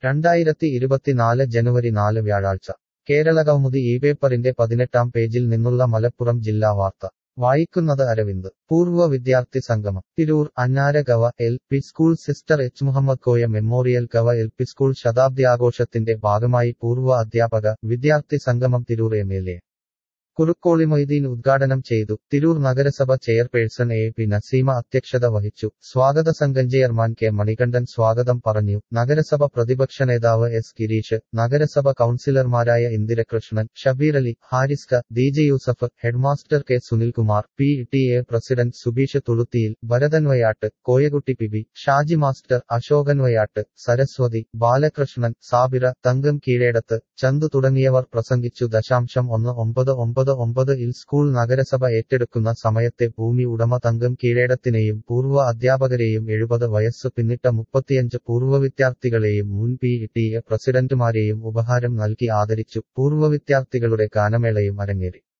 രണ്ടായിരത്തി ഇരുപത്തിനാല് ജനുവരി നാല് വ്യാഴാഴ്ച കേരളകൗമുദി ഈ പേപ്പറിന്റെ പതിനെട്ടാം പേജിൽ നിന്നുള്ള മലപ്പുറം ജില്ലാ വാർത്ത വായിക്കുന്നത് അരവിന്ദ് പൂർവ്വ വിദ്യാർത്ഥി സംഗമം തിരൂർ അന്നാര ഗവ L P school sister H Muhammad Koya memorial ഗവ എൽ പി സ്കൂൾ ശതാബ്ദി ആഘോഷത്തിന്റെ ഭാഗമായി പൂർവ്വ അധ്യാപക വിദ്യാർത്ഥി സംഗമം Tirur M L A Kurukkoli Moideen ഉദ്ഘാടനം ചെയ്തു തിരൂർ നഗരസഭ ചെയർപേഴ്സൺ എ പി നസീമ അധ്യക്ഷത വഹിച്ചു സ്വാഗത സംഘം ചെയർമാൻ കെ മണികണ്ഠൻ സ്വാഗതം പറഞ്ഞു നഗരസഭ പ്രതിപക്ഷ നേതാവ് എസ് ഗിരീഷ് നഗരസഭ കൌൺസിലർമാരായ ഇന്ദിരകൃഷ്ണൻ ഷബീർ അലി ഹാരിസ്ക ദി J Yusuf headmaster K Sunilkumar P T A president Subeesh തുളുത്തിയിൽ ഭരതൻ വയാട്ട് കോയകുട്ടി പിബി ഷാജി മാസ്റ്റർ അശോകൻ വയാട്ട് സരസ്വതി ബാലകൃഷ്ണൻ സാബിറ തങ്കം കീഴേടത്ത് ചന്തു തുടങ്ങിയവർ പ്രസംഗിച്ചു ദശാംശം ഒന്ന് ഒമ്പത് ഒമ്പത് ഒമ്പത് ഇൽ സ്കൂൾ നഗരസഭ ഏറ്റെടുക്കുന്ന സമയത്തെ ഭൂമി ഉടമ തങ്കം കീഴേടത്തിനെയും പൂർവ്വ അധ്യാപകരെയും എഴുപത് വയസ്സ് പിന്നിട്ട മുപ്പത്തിയഞ്ച് പൂർവ്വ വിദ്യാർത്ഥികളെയും മുൻ പി ടി എ പ്രസിഡന്റുമാരെയും ഉപഹാരം നൽകി ആദരിച്ചു പൂർവ്വ വിദ്യാർത്ഥികളുടെ ഗാനമേളയും അരങ്ങേറി